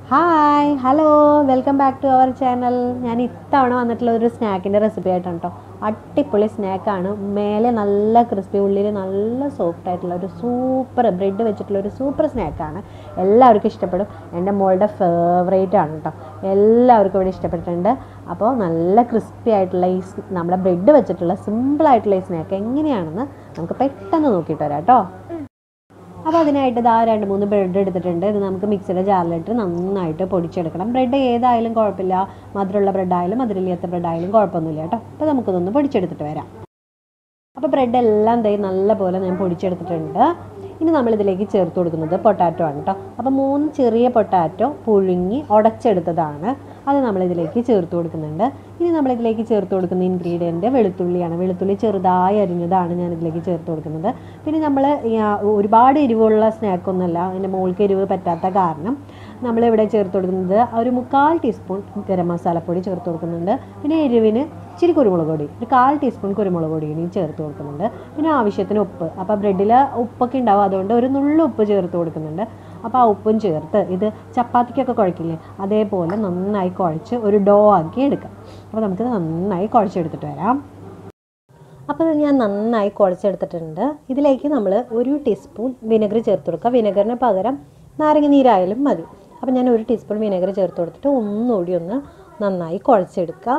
hi hello welcome back to our channel ഞാൻ ഇത്തവണ വന്നിട്ടുള്ള ഒരു സ്നാക്കിൻ്റെ റെസിപ്പി ആയിട്ടാണ് കേട്ടോ അടിപൊളി സ്നാക്കാണ് മേലെ നല്ല ക്രിസ്പി ഉള്ളിൽ നല്ല സോഫ്റ്റ് ആയിട്ടുള്ള ഒരു സൂപ്പർ ബ്രെഡ് വെച്ചിട്ടുള്ള ഒരു സൂപ്പർ സ്നാക്കാണ് എല്ലാവർക്കും ഇഷ്ടപ്പെടും എൻ്റെ മോളുടെ ഫേവറേറ്റ് ആണ് കേട്ടോ എല്ലാവർക്കും ഇവിടെ ഇഷ്ടപ്പെട്ടിട്ടുണ്ട് അപ്പോൾ നല്ല ക്രിസ്പി ആയിട്ടുള്ള ഈ സ് നമ്മുടെ ബ്രെഡ് വെച്ചിട്ടുള്ള സിമ്പിൾ ആയിട്ടുള്ള ഈ സ്നാക്ക് എങ്ങനെയാണെന്ന് നമുക്ക് പെട്ടെന്ന് നോക്കിയിട്ട് വരാം കേട്ടോ അപ്പോൾ അതിനായിട്ട് ഇതാ രണ്ട് മൂന്ന് ബ്രെഡ് എടുത്തിട്ടുണ്ട് ഇത് നമുക്ക് മിക്സിയുടെ ജാറിലിട്ട് നന്നായിട്ട് പൊടിച്ചെടുക്കണം ബ്രെഡ് ഏതായാലും കുഴപ്പമില്ല മധുരമുള്ള ബ്രെഡായാലും മധുരമില്ലാത്ത ബ്രെഡായാലും കുഴപ്പമൊന്നുമില്ല കേട്ടോ അപ്പോൾ നമുക്കിതൊന്ന് പൊടിച്ചെടുത്തിട്ട് വരാം അപ്പോൾ ബ്രെഡ് എല്ലാം ദേ നല്ല പോലെ ഞാൻ പൊടിച്ചെടുത്തിട്ടുണ്ട് ഇനി നമ്മളിതിലേക്ക് ചേർത്ത് കൊടുക്കുന്നത് പൊട്ടാറ്റോ ആണ് കേട്ടോ അപ്പോൾ മൂന്ന് ചെറിയ പൊട്ടാറ്റോ പുഴുങ്ങി ഉടച്ചെടുത്തതാണ് അത് നമ്മളിതിലേക്ക് ചേർത്ത് കൊടുക്കുന്നുണ്ട് ഇനി നമ്മളിതിലേക്ക് ചേർത്ത് കൊടുക്കുന്ന ഇൻഗ്രീഡിയൻറ്റ് വെളുത്തുള്ളിയാണ് വെളുത്തുള്ളി ചെറുതായി അരിഞ്ഞതാണ് ഞാൻ ഇതിലേക്ക് ചേർത്ത് കൊടുക്കുന്നത് പിന്നെ നമ്മൾ ഒരുപാട് എരിവുള്ള സ്നാക്കൊന്നുമല്ല എൻ്റെ മോൾക്ക് എരിവ് പറ്റാത്ത കാരണം നമ്മളിവിടെ ചേർത്ത് കൊടുക്കുന്നത് ഒരു മുക്കാൽ ടീസ്പൂൺ ഗരം മസാലപ്പൊടി ചേർത്ത് കൊടുക്കുന്നുണ്ട് പിന്നെ എരിവിന് ഇച്ചിരി കുരുമുളക് പൊടി ഒരു കാൽ ടീസ്പൂൺ കുരുമുളക് പൊടി ഇനി ചേർത്ത് കൊടുക്കുന്നുണ്ട് പിന്നെ ആവശ്യത്തിന് ഉപ്പ് അപ്പോൾ ബ്രെഡിൽ ഉപ്പൊക്കെ ഉണ്ടാവും അതുകൊണ്ട് ഒരു നുള്ളു ഉപ്പ് ചേർത്ത് കൊടുക്കുന്നുണ്ട് അപ്പോൾ ആ ഉപ്പും ചേർത്ത് ഇത് ചപ്പാത്തിക്കൊക്കെ കുഴക്കില്ലേ അതേപോലെ നന്നായി കുഴച്ച് ഒരു ഡോ ആക്കി എടുക്കാം അപ്പോൾ നമുക്ക് നന്നായി കുഴച്ചെടുത്തിട്ട് വരാം അപ്പോൾ ഇത് ഞാൻ നന്നായി കുഴച്ചെടുത്തിട്ടുണ്ട് ഇതിലേക്ക് നമ്മൾ ഒരു ടീസ്പൂൺ വിനെഗർ ചേർത്ത് കൊടുക്കുക വിനെഗറിന് പകരം നാരങ്ങ നീരായാലും മതി അപ്പോൾ ഞാൻ ഒരു ടീസ്പൂൺ വിനെഗർ ചേർത്ത് കൊടുത്തിട്ട് ഒന്നുകൂടി ഒന്ന് നന്നായി കുഴച്ചെടുക്കുക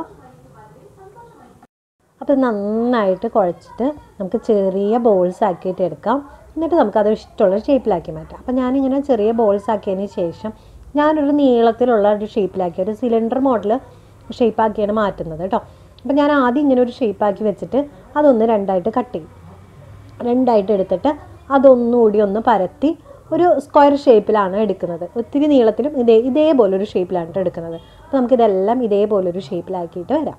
അപ്പോൾ ഇത് നന്നായിട്ട് കുഴച്ചിട്ട് നമുക്ക് ചെറിയ ബോൾസ് ആക്കിയിട്ട് എടുക്കാം എന്നിട്ട് നമുക്കത് ഇഷ്ടമുള്ള ഷേപ്പിലാക്കി മാറ്റാം അപ്പോൾ ഞാനിങ്ങനെ ചെറിയ ബോൾസ് ആക്കിയതിന് ശേഷം ഞാനൊരു നീളത്തിലുള്ള ഒരു ഷേപ്പിലാക്കി ഒരു സിലിണ്ടർ മോഡൽ ഷേപ്പാക്കിയാണ് മാറ്റുന്നത് കേട്ടോ അപ്പോൾ ഞാൻ ആദ്യം ഇങ്ങനെ ഒരു ഷേപ്പാക്കി വെച്ചിട്ട് അതൊന്ന് രണ്ടായിട്ട് കട്ട് ചെയ്യും രണ്ടായിട്ട് എടുത്തിട്ട് അതൊന്നുകൂടി ഒന്ന് പരത്തി ഒരു സ്ക്വയർ ഷേപ്പിലാണ് എടുക്കുന്നത് ഒത്തിരി നീളത്തിലും ഇതേ ഇതേപോലെ ഒരു ഷേപ്പിലാണ് ട്ടോ എടുക്കുന്നത് അപ്പോൾ നമുക്കിതെല്ലാം ഇതേപോലെ ഒരു ഷേപ്പിലാക്കിയിട്ട് വരാം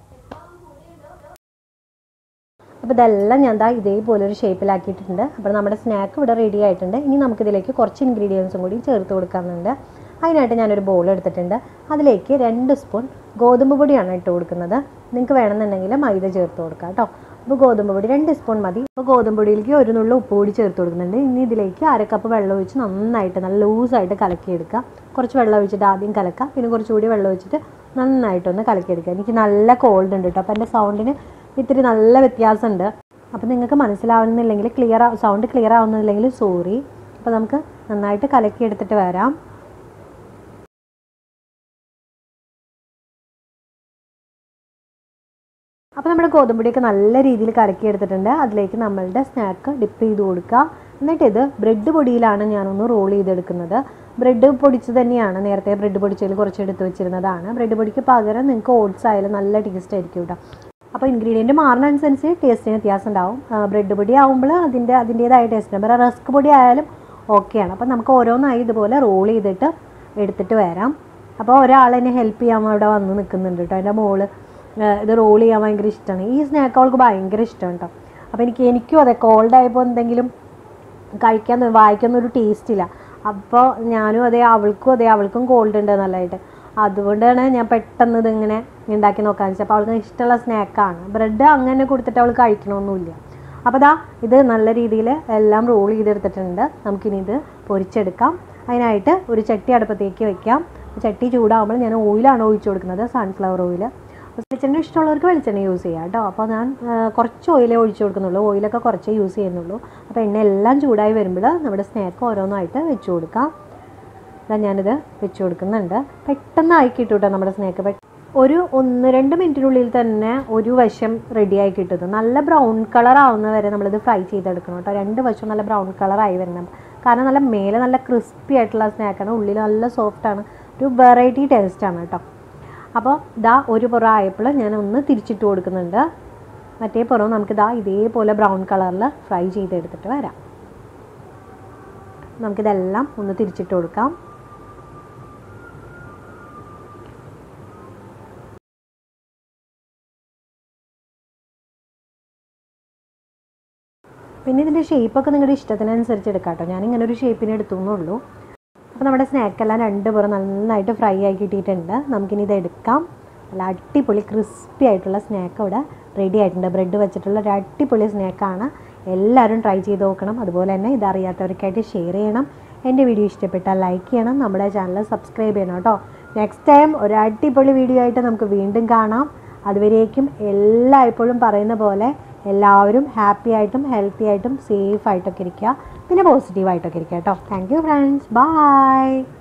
അപ്പോൾ ഇതെല്ലാം ഞാൻ ദാ ഇതേപോലെ ഒരു ഷേപ്പിലാക്കിയിട്ടുണ്ട് അപ്പോൾ നമ്മുടെ സ്നാക്ക് ഇവിടെ റെഡി ആയിട്ടുണ്ട് ഇനി നമുക്കിതിലേക്ക് കുറച്ച് ഇൻഗ്രീഡിയൻസും കൂടി ചേർത്ത് കൊടുക്കാനുണ്ട് അതിനായിട്ട് ഞാനൊരു ബോൾ എടുത്തിട്ടുണ്ട് അതിലേക്ക് രണ്ട് സ്പൂൺ ഗോതമ്പ് പൊടിയാണ് ഇട്ട് കൊടുക്കുന്നത് നിങ്ങൾക്ക് വേണമെന്നുണ്ടെങ്കിൽ മൈദ ചേർത്ത് കൊടുക്കാം കേട്ടോ അപ്പോൾ ഗോതമ്പ് പൊടി രണ്ട് സ്പൂൺ മതി അപ്പോൾ ഗോതമ്പ് പൊടിയിലേക്ക് ഒരു നുള്ള ഉപ്പ് കൂടി ചേർത്ത് കൊടുക്കുന്നുണ്ട് ഇനി ഇതിലേക്ക് അര കപ്പ് വെള്ളം ഒഴിച്ച് നന്നായിട്ട് നല്ല ലൂസായിട്ട് കലക്കിയെടുക്കുക കുറച്ച് വെള്ളം ഒഴിച്ചിട്ട് ആദ്യം കലക്കാം പിന്നെ കുറച്ചുകൂടി വെള്ളം ഒഴിച്ചിട്ട് നന്നായിട്ടൊന്ന് കലക്കിയെടുക്കുക എനിക്ക് നല്ല കോൾഡ് ഉണ്ട് കേട്ടോ അപ്പോൾ എൻ്റെ സൗണ്ടിന് ഇത്തിരി നല്ല വ്യത്യാസമുണ്ട് അപ്പോൾ നിങ്ങൾക്ക് മനസ്സിലാവുന്നില്ലെങ്കിൽ ക്ലിയർ സൗണ്ട് ക്ലിയർ ആവുന്നില്ലെങ്കിൽ സോറി അപ്പോൾ നമുക്ക് നന്നായിട്ട് കലക്കി എടുത്തിട്ട് വരാം അപ്പോൾ നമ്മുടെ ഗോതമ്പൊടിയൊക്കെ നല്ല രീതിയിൽ കലക്കി എടുത്തിട്ടുണ്ട് അതിലേക്ക് നമ്മളുടെ സ്നാക്ക് ഡിപ്പ് ചെയ്ത് കൊടുക്കുക എന്നിട്ട് ഇത് ബ്രെഡ് പൊടിയിലാണ് ഞാനൊന്ന് റോൾ ചെയ്തെടുക്കുന്നത് ബ്രെഡ് പൊടിച്ച് തന്നെയാണ് നേരത്തെ ബ്രെഡ് പൊടിച്ചതിൽ കുറച്ച് എടുത്ത് വെച്ചിരുന്നതാണ് ബ്രെഡ് പൊടിക്ക് പകരം നിങ്ങൾക്ക് ഓട്സ് ആയാലും നല്ല ടേസ്റ്റ് ആയിരിക്കും കേട്ടോ അപ്പോൾ ഇൻഗ്രീഡിയൻറ്റ് മാറുന്നതനുസരിച്ച് ടേസ്റ്റിന് വ്യത്യാസം ഉണ്ടാവും ബ്രെഡ് പൊടി ആകുമ്പോൾ അതിൻ്റെ അതിൻ്റേതായ ടേസ്റ്റ് ഉണ്ടാവും വേറെ റസ്ക് പൊടി ആയാലും ഓക്കെയാണ് അപ്പോൾ നമുക്ക് ഓരോന്നായി ഇതുപോലെ റോൾ ചെയ്തിട്ട് എടുത്തിട്ട് വരാം അപ്പോൾ ഒരാൾ എന്നെ ഹെൽപ്പ് ചെയ്യാൻ അവിടെ വന്ന് നിൽക്കുന്നുണ്ട് കേട്ടോ എൻ്റെ മോള് ഇത് റോൾ ചെയ്യാൻ ഭയങ്കര ഇഷ്ടമാണ് ഈ സ്നാക്ക് അവൾക്ക് ഭയങ്കര ഇഷ്ടമാണ് കേട്ടോ അപ്പോൾ എനിക്ക് എനിക്കും അതെ കോൾഡ് ആയപ്പോൾ എന്തെങ്കിലും കഴിക്കാൻ വായിക്കുന്ന ഒരു ടേസ്റ്റ് ഇല്ല അപ്പോൾ ഞാനും അതെ അവൾക്കും അതെ അവൾക്കും കോൾഡ് ഉണ്ട് നല്ലതായിട്ട് അതുകൊണ്ടാണ് ഞാൻ പെട്ടെന്ന് ഇതിങ്ങനെ ഉണ്ടാക്കി നോക്കാന്ന് വെച്ചാൽ അപ്പോൾ അവൾക്ക് ഇഷ്ടമുള്ള സ്നാക്കാണ് ബ്രെഡ് അങ്ങനെ കൊടുത്തിട്ട് അവൾ കഴിക്കണമൊന്നുമില്ല അപ്പോൾ ദാ ഇത് നല്ല രീതിയിൽ എല്ലാം റോൾ ചെയ്തെടുത്തിട്ടുണ്ട് നമുക്കിനി ഇത് പൊരിച്ചെടുക്കാം അതിനായിട്ട് ഒരു ചട്ടി അടുപ്പത്തേക്ക് വെക്കാം ചട്ടി ചൂടാകുമ്പോൾ ഞാൻ ഓയിലാണ് ഒഴിച്ചു കൊടുക്കുന്നത് സൺഫ്ലവർ ഓയിൽ വെളിച്ചെണ്ണ ഇഷ്ടമുള്ളവർക്ക് വെളിച്ചെണ്ണ യൂസ് ചെയ്യാം കേട്ടോ അപ്പോൾ ഞാൻ കുറച്ച് ഓയിലേ ഒഴിച്ചു കൊടുക്കുന്നുള്ളൂ ഓയിലൊക്കെ കുറച്ചേ യൂസ് ചെയ്യുന്നുള്ളൂ അപ്പോൾ എണ്ണ എല്ലാം ചൂടായി വരുമ്പോൾ നമ്മുടെ സ്നാക്ക് ഓരോന്നായിട്ട് വെച്ച് കൊടുക്കാം അതാ ഞാനിത് വെച്ച് കൊടുക്കുന്നുണ്ട് പെട്ടെന്ന് ആയി കിട്ടും കേട്ടോ നമ്മുടെ സ്നാക്ക് ഒരു ഒന്ന് രണ്ട് മിനിറ്റിനുള്ളിൽ തന്നെ ഒരു വശം റെഡിയായി കിട്ടും നല്ല ബ്രൗൺ കളർ ആവുന്ന വരെ നമ്മളിത് ഫ്രൈ ചെയ്തെടുക്കണം കേട്ടോ രണ്ട് വശം നല്ല ബ്രൗൺ കളറായി വരണം കാരണം നല്ല മേലെ നല്ല ക്രിസ്പി ആയിട്ടുള്ള സ്നാക്കാണ് ഉള്ളിൽ നല്ല സോഫ്റ്റാണ് ഒരു വെറൈറ്റി ടേസ്റ്റാണ് കേട്ടോ അപ്പോൾ ഇതാ ഒരു പുറം ആയപ്പോൾ ഞാൻ ഒന്ന് തിരിച്ചിട്ട് കൊടുക്കുന്നുണ്ട് മറ്റേ പുറം നമുക്ക് ഇതാ ഇതേപോലെ ബ്രൗൺ കളറിൽ ഫ്രൈ ചെയ്തെടുത്തിട്ട് വരാം നമുക്കിതെല്ലാം ഒന്ന് തിരിച്ചിട്ട് കൊടുക്കാം പിന്നെ ഇതിൻ്റെ ഷേപ്പൊക്കെ നിങ്ങളുടെ ഇഷ്ടത്തിനനുസരിച്ച് എടുക്കാം കേട്ടോ ഞാനിങ്ങനെ ഒരു ഷേപ്പിന് എടുത്തുന്നുള്ളൂ അപ്പോൾ നമ്മുടെ സ്നാക്കെല്ലാം രണ്ട് പുറം നന്നായിട്ട് ഫ്രൈ ആക്കി കിട്ടിയിട്ടുണ്ട് നമുക്കിനി ഇത് എടുക്കാം നല്ല അടിപൊളി ക്രിസ്പി ആയിട്ടുള്ള സ്നാക്ക് ഇവിടെ റെഡി ആയിട്ടുണ്ട് ബ്രെഡ് വെച്ചിട്ടുള്ള ഒരു അടിപൊളി സ്നാക്കാണ് എല്ലാവരും ട്രൈ ചെയ്ത് നോക്കണം അതുപോലെ തന്നെ ഇതറിയാത്തവർക്കായിട്ട് ഷെയർ ചെയ്യണം എൻ്റെ വീഡിയോ ഇഷ്ടപ്പെട്ടാൽ ലൈക്ക് ചെയ്യണം നമ്മുടെ ചാനൽ സബ്സ്ക്രൈബ് ചെയ്യണം കേട്ടോ നെക്സ്റ്റ് ടൈം ഒരു അടിപൊളി വീഡിയോ ആയിട്ട് നമുക്ക് വീണ്ടും കാണാം അതുവരേക്കും എല്ലായ്പ്പോഴും പറയുന്ന പോലെ എല്ലാവരും ഹാപ്പി ആയിട്ടും ഹെൽത്തി ആയിട്ടും സേഫ് ആയിട്ടൊക്കെ ഇരിക്കുക പിന്നെ പോസിറ്റീവായിട്ടൊക്കെ ഇരിക്കുക കേട്ടോ താങ്ക് യു ഫ്രണ്ട്സ് ബൈ